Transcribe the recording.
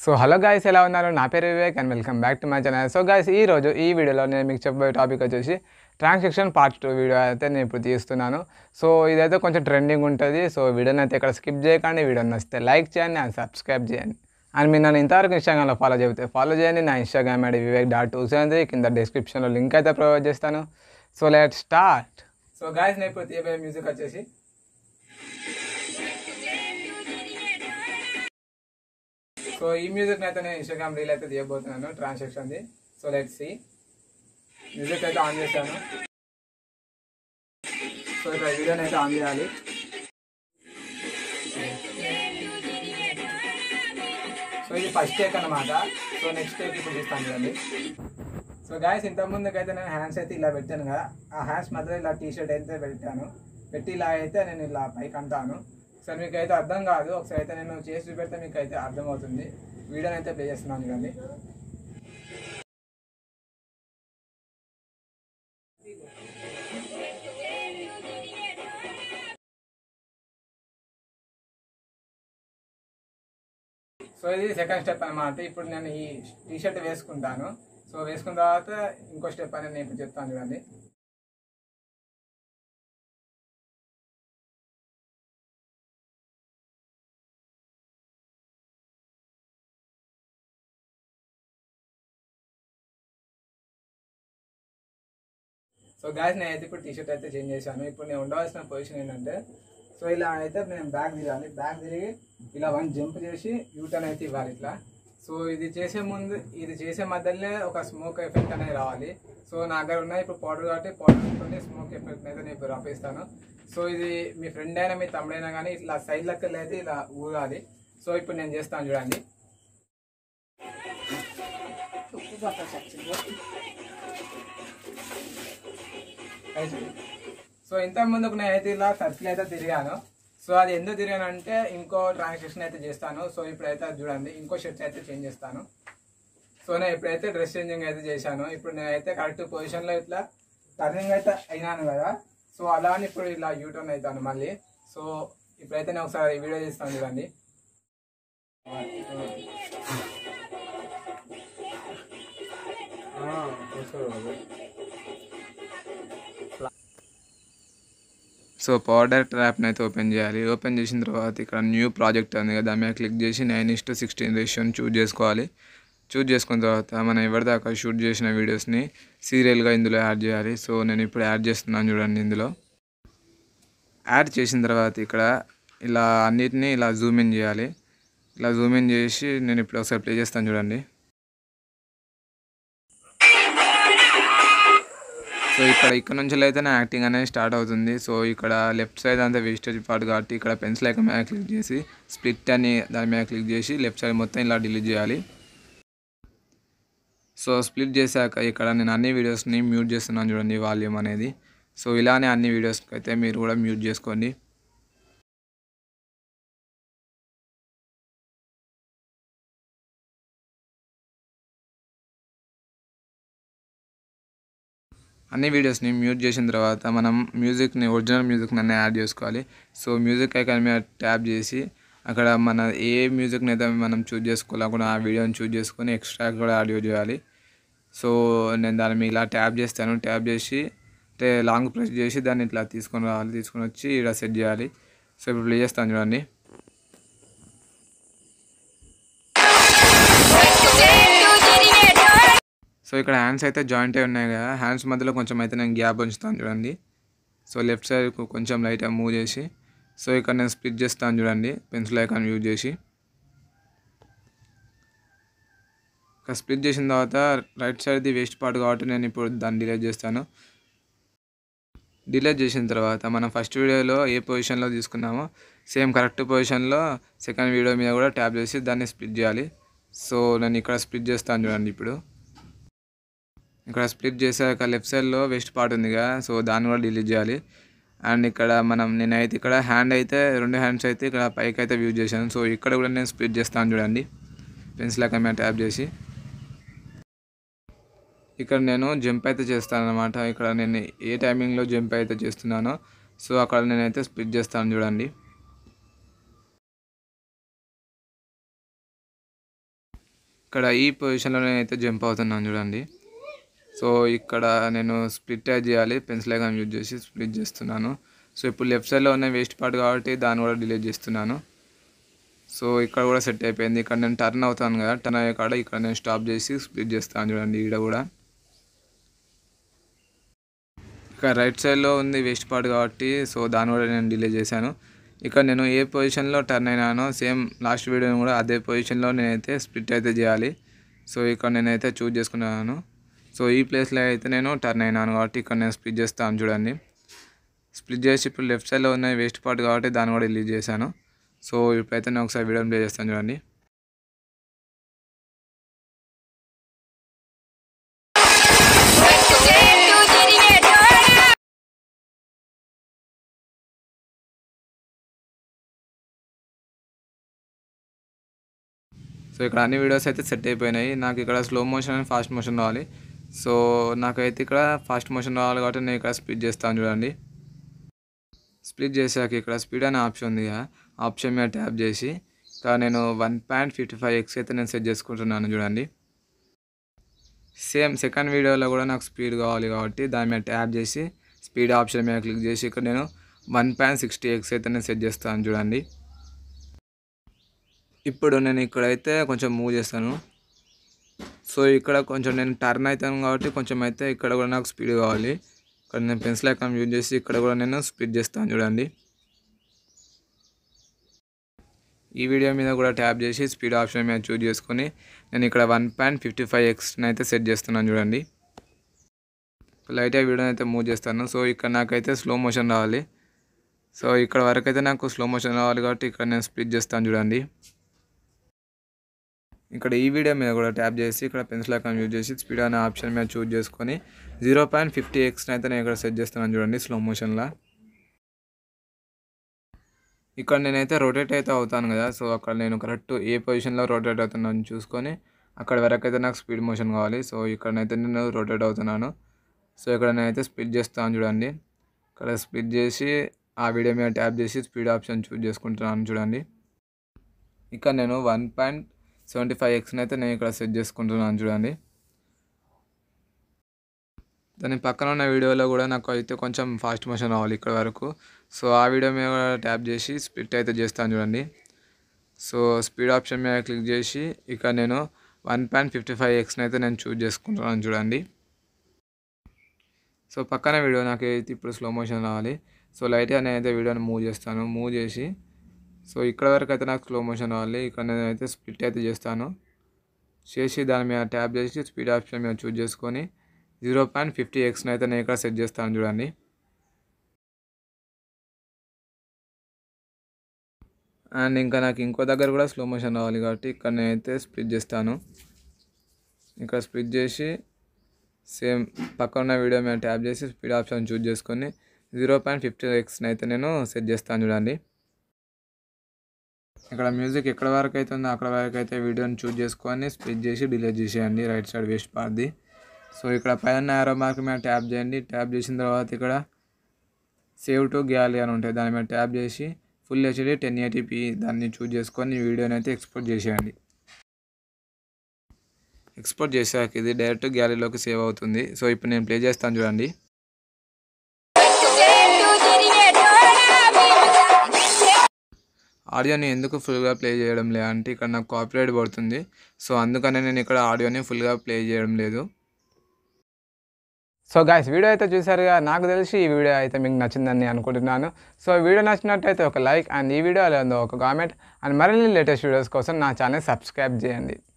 so hello guys ఎలా ఉన్నారు నా పేరు Vivek and welcome back to my channel so guys ఈ రోజు ఈ వీడియోలో నేను మీకు చెప్పబోయే టాపిక్ వచ్చేసి ట్రాన్సాక్షన్ పార్ట్ టూ వీడియో అయితే నేను ఇప్పుడు తీస్తున్నాను సో ఇదైతే కొంచెం ట్రెండింగ్ ఉంటుంది సో వీడియోని అయితే ఇక్కడ స్కిప్ చేయకండి వీడియో నచ్చితే లైక్ చేయండి అండ్ సబ్స్క్రైబ్ చేయండి అండ్ మీరు నన్ను ఇంతవరకు ఇన్స్టాగ్రామ్లో ఫాలో చెబితే ఫాలో చేయండి నా Instagram ID Vivek dot two seven three కింద డిస్క్రిప్షన్లో లింక్ అయితే ప్రొవైడ్ చేస్తాను so let start so guys నేను ఇప్పుడు తీయబోయే మ్యూజిక్ వచ్చేసి సో ఈ మ్యూజిక్ అయితే నేను ఇన్స్టాగ్రామ్ రీల్ అయితే తీయబోతున్నాను ట్రాన్సాక్షన్ది సో లెట్ సి మ్యూజిక్ అయితే ఆన్ చేశాను సో ఇక్కడ వీడియోని అయితే ఆన్ చేయాలి సో ఇది ఫస్ట్ టేక్ అనమాట సో నెక్స్ట్ టేక్ ఇప్పుడు చూస్తాను చూడండి సో గాయస్ ఇంత ముందుకు అయితే నేను హ్యాండ్స్ అయితే ఇలా పెట్టాను కదా ఆ హ్యాండ్స్ మధ్యలో ఇలా టీ షర్ట్ అయితే పెట్టాను పెట్టి ఇలా అయితే నేను ఇలా పైకి అంటాను సరే మీకు అయితే అర్థం కాదు ఒకసారి అయితే నేను చేసి చూపెడితే మీకు అయితే అర్థమవుతుంది వీడియోని అయితే ప్లే చేస్తున్నాను చూడండి సో ఇది సెకండ్ స్టెప్ అనమాట ఇప్పుడు నేను ఈ టీ షర్ట్ వేసుకుంటాను సో వేసుకున్న తర్వాత ఇంకో స్టెప్ అనేది నేను ఇప్పుడు చెప్తాను చూడండి సో గాయస్ నేను అయితే ఇప్పుడు టీ షర్ట్ అయితే చేంజ్ చేశాను ఇప్పుడు నేను ఉండవలసిన పొజిషన్ ఏంటంటే సో ఇలా అయితే నేను బ్యాగ్ తిరగాలి బ్యాగ్ తిరిగి ఇలా వన్ జంప్ చేసి యూటర్న్ అయితే ఇవ్వాలి ఇట్లా సో ఇది చేసే ముందు ఇది చేసే మధ్యలోనే ఒక స్మోక్ ఎఫెక్ట్ అనేది రావాలి సో నా దగ్గర ఉన్నాయి ఇప్పుడు పౌడర్ కాబట్టి పౌడర్ స్మోక్ ఎఫెక్ట్ అయితే నేను ఇప్పుడు రప్పిస్తాను సో ఇది మీ ఫ్రెండ్ అయినా మీ తమ్ముడైనా కానీ ఇట్లా సైడ్ లెక్కలు అయితే ఇలా ఊగాలి సో ఇప్పుడు నేను చేస్తాను చూడండి ఉప్పు పక్క చచ్చింది సో ఇంత ముందుకు నేను అయితే ఇలా సర్కిల్ అయితే తిరిగాను సో అది ఎందుకు తిరిగాను అంటే ఇంకో ట్రాన్సాక్షన్ అయితే చేస్తాను సో ఇప్పుడైతే అది చూడండి ఇంకో షర్ట్స్ అయితే చేంజ్ చేస్తాను సో నేను ఇప్పుడైతే డ్రెస్ చేంజింగ్ అయితే చేశాను ఇప్పుడు నేనైతే కరెక్ట్ పొజిషన్లో ఇట్లా టర్నింగ్ అయితే అయినాను కదా సో అలా అని ఇప్పుడు ఇలా యూటర్న్ అవుతాను మళ్ళీ సో ఇప్పుడైతే నేను ఒకసారి వీడియో చేస్తాను చూడండి సో పవర్ డైరెక్టర్ యాప్ని అయితే ఓపెన్ చేయాలి ఓపెన్ చేసిన తర్వాత ఇక్కడ న్యూ ప్రాజెక్ట్ ఉంది కదా దాని మీద క్లిక్ చేసి నైన్ ఇస్ టు సిక్స్టీన్ రేషియోని చూజ్ చేసుకోవాలి చూజ్ చేసుకున్న తర్వాత మనం ఎవరిదాకా షూట్ చేసిన వీడియోస్ని సీరియల్గా ఇందులో యాడ్ చేయాలి సో నేను ఇప్పుడు యాడ్ చేస్తున్నాను చూడండి ఇందులో యాడ్ చేసిన తర్వాత ఇక్కడ ఇలా అన్నిటినీ ఇలా జూమ్ ఇన్ చేయాలి ఇలా జూమ్ ఇన్ చేసి నేను ఇప్పుడు ఒకసారి ప్లే చేస్తాను చూడండి సో ఇక్కడ ఇక్కడ నుంచి అయితే నా యాక్టింగ్ అనేది స్టార్ట్ అవుతుంది సో ఇక్కడ లెఫ్ట్ సైడ్ అంతా వేస్టేజ్ పార్ట్ కాబట్టి ఇక్కడ పెన్సిల్ ఐకన్ మీద క్లిక్ చేసి స్ప్లిట్ అని దాని మీద క్లిక్ చేసి లెఫ్ట్ సైడ్ మొత్తం ఇలా డిలీట్ చేయాలి సో స్ప్లిట్ చేశాక ఇక్కడ నేను అన్ని వీడియోస్ని మ్యూట్ చేస్తున్నాను చూడండి వాల్యూమ్ అనేది సో ఇలానే అన్ని వీడియోస్కి అయితే మీరు కూడా మ్యూట్ చేసుకోండి అన్ని వీడియోస్ని మ్యూట్ చేసిన తర్వాత మనం మ్యూజిక్ని ఒరిజినల్ మ్యూజిక్ని అన్నీ యాడ్ చేసుకోవాలి సో మ్యూజిక్ ఐకాన్ మీద ట్యాప్ చేసి అక్కడ మన ఏ మ్యూజిక్ని అయితే మనం చూజ్ చేసుకోవాలనుకున్న ఆ వీడియోని చూజ్ చేసుకొని ఎక్స్ట్రా కూడా ఆడియో చేయాలి సో నేను దాని మీద ఇలా ట్యాప్ చేస్తాను ట్యాప్ చేసి అంటే లాంగ్ ప్రెస్ చేసి దాన్ని ఇట్లా తీసుకొని రావాలి తీసుకొని వచ్చి ఇలా సెట్ చేయాలి సో ఇప్పుడు ప్లే చేస్తాను చూడండి సో ఇక్కడ హ్యాండ్స్ అయితే జాయింట్ అయి ఉన్నాయి కదా హ్యాండ్స్ మధ్యలో కొంచెం అయితే నేను గ్యాప్ ఉంచుతాను చూడండి సో లెఫ్ట్ సైడ్ కొంచెం లైట్గా మూవ్ చేసి సో ఇక్కడ నేను స్ప్లిట్ చేస్తాను చూడండి పెన్సిల్ ఐకాన్ యూజ్ చేసి ఇక్కడ స్ప్లిట్ చేసిన తర్వాత రైట్ సైడ్ది వేస్ట్ పార్ట్ కాబట్టి నేను ఇప్పుడు దాన్ని డిలీట్ చేస్తాను డిలీట్ చేసిన తర్వాత మనం ఫస్ట్ వీడియోలో ఏ పొజిషన్లో తీసుకున్నామో సేమ్ కరెక్ట్ పొజిషన్లో సెకండ్ వీడియో మీద కూడా ట్యాప్ చేసి దాన్ని స్ప్లిట్ చేయాలి సో నేను ఇక్కడ స్ప్లిట్ చేస్తాను చూడండి ఇప్పుడు ఇక్కడ స్ప్లిట్ చేశాక లెఫ్ట్ సైడ్లో వెస్ట్ పార్ట్ ఉంది కదా సో దాన్ని కూడా డిలీట్ చేయాలి అండ్ ఇక్కడ మనం నేనైతే ఇక్కడ హ్యాండ్ అయితే రెండు హ్యాండ్స్ అయితే ఇక్కడ పైకి అయితే యూజ్ చేశాను సో ఇక్కడ కూడా నేను స్ప్లిట్ చేస్తాను చూడండి పెన్సిల్ అక్కడ మీద ట్యాప్ చేసి ఇక్కడ నేను జంప్ అయితే చేస్తాను అనమాట ఇక్కడ నేను ఏ టైమింగ్లో జంప్ అయితే చేస్తున్నానో సో అక్కడ నేనైతే స్ప్లిట్ చేస్తాను చూడండి ఇక్కడ ఈ పొజిషన్లో నేనైతే జంప్ అవుతున్నాను చూడండి సో ఇక్కడ నేను స్ప్లిట్ చేయాలి పెన్సిల్ ఐకాన్ యూజ్ చేసి స్ప్లిట్ చేస్తున్నాను సో ఇప్పుడు లెఫ్ట్ సైడ్లో ఉన్న వేస్ట్ పార్ట్ కాబట్టి దాన్ని కూడా డిలీట్ చేస్తున్నాను సో ఇక్కడ కూడా సెట్ అయిపోయింది ఇక్కడ నేను టర్న్ అవుతాను కదా టర్న్ అయ్యే కాడ ఇక్కడ నేను స్టాప్ చేసి స్ప్లిట్ చేస్తాను చూడండి ఈడ కూడా ఇక్కడ రైట్ సైడ్లో ఉంది వేస్ట్ పార్ట్ కాబట్టి సో దాన్ని కూడా నేను డిలే చేశాను ఇక్కడ నేను ఏ పొజిషన్లో టర్న్ అయినానో సేమ్ లాస్ట్ వీడియోని కూడా అదే పొజిషన్లో నేనైతే స్ప్లిట్ అయితే చేయాలి సో ఇక్కడ నేనైతే చూజ్ చేసుకున్నాను సో ఈ ప్లేస్లో అయితే నేను టర్న్ అయినాను కాబట్టి ఇక్కడ నేను స్ప్లిట్ చేస్తాను చూడండి స్ప్లిట్ చేసి ఇప్పుడు లెఫ్ట్ సైడ్లో ఉన్న వేస్ట్ పార్ట్ కాబట్టి దాన్ని కూడా రిలీజ్ చేశాను సో ఇప్పుడైతే నేను ఒకసారి వీడియో ప్లే చేస్తాను చూడండి సో ఇక్కడ అన్ని వీడియోస్ అయితే సెట్ అయిపోయినాయి నాకు ఇక్కడ slow motion and fast motion రావాలి సో నాకైతే ఇక్కడ ఫాస్ట్ మోషన్ రావాలి కాబట్టి నేను ఇక్కడ స్ప్లిట్ చేస్తాను చూడండి స్ప్లిట్ చేశాక ఇక్కడ స్పీడ్ అనే ఆప్షన్ ఉంది కదా ఆప్షన్ మీద ట్యాప్ చేసి ఇక్కడ నేను one point fifty five x అయితే నేను సెట్ చేసుకుంటున్నాను చూడండి సేమ్ సెకండ్ వీడియోలో కూడా నాకు స్పీడ్ కావాలి కాబట్టి దాని మీద ట్యాప్ చేసి స్పీడ్ ఆప్షన్ మీద క్లిక్ చేసి ఇక్కడ నేను వన్ పాయింట్ సిక్స్టీ ఎక్స్ అయితే నేను సెట్ చేస్తాను చూడండి ఇప్పుడు నేను ఇక్కడైతే కొంచెం మూవ్ చేస్తాను సో ఇక్కడ కొంచెం నేను టర్న్ అవుతాను కాబట్టి కొంచెం అయితే ఇక్కడ కూడా నాకు స్పీడ్ కావాలి ఇక్కడ నేను పెన్సిల్ ఐకాన్ యూజ్ చేసి ఇక్కడ కూడా నేను స్పీడ్ చేస్తాను చూడండి ఈ వీడియో మీద కూడా ట్యాప్ చేసి స్పీడ్ ఆప్షన్ మీద చూజ్ చేసుకొని నేను ఇక్కడ వన్ పాయింట్ ఫిఫ్టీ ఫైవ్ ఎక్స్ని అయితే సెట్ చేస్తున్నాను చూడండి లైట్గా వీడియోని అయితే మూవ్ చేస్తాను సో ఇక్కడ నాకైతే స్లో మోషన్ రావాలి సో ఇక్కడ వరకు అయితే నాకు స్లో మోషన్ రావాలి కాబట్టి ఇక్కడ నేను స్ప్లిట్ చేస్తాను చూడండి ఇక్కడ ఈ వీడియో మీద కూడా ట్యాప్ చేసి ఇక్కడ పెన్సిల్ ఐకాన్ యూజ్ చేసి స్పీడ్ అనే ఆప్షన్ మీద చూజ్ చేసుకొని జీరో పాయింట్ ఫిఫ్టీ ఎక్స్ని అయితే నేను ఇక్కడ సెట్ చేస్తున్నాను చూడండి స్లో మోషన్లో ఇక్కడ నేనైతే రొటేట్ అయితే అవుతాను కదా సో అక్కడ నేను కరెక్ట్ ఏ పొజిషన్లో రొటేట్ అవుతున్నాను చూసుకొని అక్కడ వరకు అయితే నాకు స్పీడ్ మోషన్ కావాలి సో ఇక్కడనైతే నేను రొటేట్ అవుతున్నాను సో ఇక్కడ నేనైతే స్ప్లిట్ చేస్తాను చూడండి ఇక్కడ స్ప్లిట్ చేసి ఆ వీడియో మీద ట్యాప్ చేసి స్పీడ్ ఆప్షన్ చూజ్ చేసుకుంటున్నాను చూడండి ఇక్కడ నేను వన్ పాయింట్ సెవెంటీ ఫైవ్ ఎక్స్ని అయితే నేను ఇక్కడ సెట్ చేసుకుంటున్నాను చూడండి దాని పక్కన ఉన్న వీడియోలో కూడా నాకు అయితే కొంచెం ఫాస్ట్ మోషన్ రావాలి ఇక్కడ వరకు సో ఆ వీడియో మీద కూడా ట్యాప్ చేసి స్ప్లిట్ అయితే చేస్తాను చూడండి సో స్పీడ్ ఆప్షన్ మీద క్లిక్ చేసి ఇక్కడ నేను వన్ పాయింట్ ఫిఫ్టీ ఫైవ్ ఎక్స్ని అయితే నేను చూజ్ చేసుకుంటున్నాను చూడండి సో పక్కన వీడియో నాకు అయితే ఇప్పుడు స్లో మోషన్ రావాలి సో లైట్గా నేనైతే వీడియోని మూవ్ చేస్తాను మూవ్ చేసి సో ఇక్కడ వరకు అయితే నాకు స్లో మోషన్ రావాలి ఇక్కడ నేనైతే స్ప్లిట్ అయితే చేస్తాను చేసి దాని మీద ట్యాప్ చేసి స్పీడ్ ఆప్షన్ మీద చూజ్ చేసుకొని జీరో పాయింట్ ఫిఫ్టీ ఎక్స్ని అయితే నేను ఇక్కడ సెట్ చేస్తాను చూడండి అండ్ ఇంకా నాకు ఇంకో దగ్గర కూడా స్లో మోషన్ రావాలి కాబట్టి ఇక్కడ నేనైతే స్ప్లిట్ చేస్తాను ఇక్కడ స్ప్లిట్ చేసి సేమ్ పక్కన ఉన్న వీడియో మీద ట్యాప్ చేసి స్పీడ్ ఆప్షన్ చూజ్ చేసుకొని జీరో పాయింట్ ఫిఫ్టీ ఎక్స్ని అయితే నేను సెట్ చేస్తాను చూడండి ఇక్కడ మ్యూజిక్ ఎక్కడ వరకు అయితే ఉందో అక్కడ వరకు అయితే వీడియోని చూజ్ చేసుకొని స్ప్లిట్ చేసి డిలీట్ చేసేయండి రైట్ సైడ్ వేస్ట్ పార్ది సో ఇక్కడ పైన యారో మార్క్ మీద ట్యాప్ చేయండి ట్యాప్ చేసిన తర్వాత ఇక్కడ సేవ్ టు గ్యాలరీ అని ఉంటుంది దాని మీద ట్యాప్ చేసి ఫుల్ హెచ్డి టెన్ ఎయిటీపీ దాన్ని చూజ్ చేసుకొని వీడియోని అయితే ఎక్స్పోర్ట్ చేసేయండి ఎక్స్పోర్ట్ చేసాక ఇది డైరెక్ట్ గ్యాలరీలోకి సేవ్ అవుతుంది సో ఇప్పుడు నేను ప్లే చేస్తాను చూడండి ఆడియోని ఎందుకు ఫుల్గా ప్లే చేయడం లేదు అంటే ఇక్కడ నాకు కాపీరైట్ పడుతుంది సో అందుకనే నేను ఇక్కడ ఆడియోని ఫుల్గా ప్లే చేయడం లేదు సో గాయస్ వీడియో అయితే చూసారుగా నాకు తెలిసి ఈ వీడియో అయితే మీకు నచ్చిందని అనుకుంటున్నాను సో వీడియో నచ్చినట్టయితే ఒక లైక్ అండ్ ఈ వీడియో లేదా ఒక కామెంట్ అండ్ మరిన్ని లేటెస్ట్ వీడియోస్ కోసం నా ఛానల్ సబ్స్క్రైబ్ చేయండి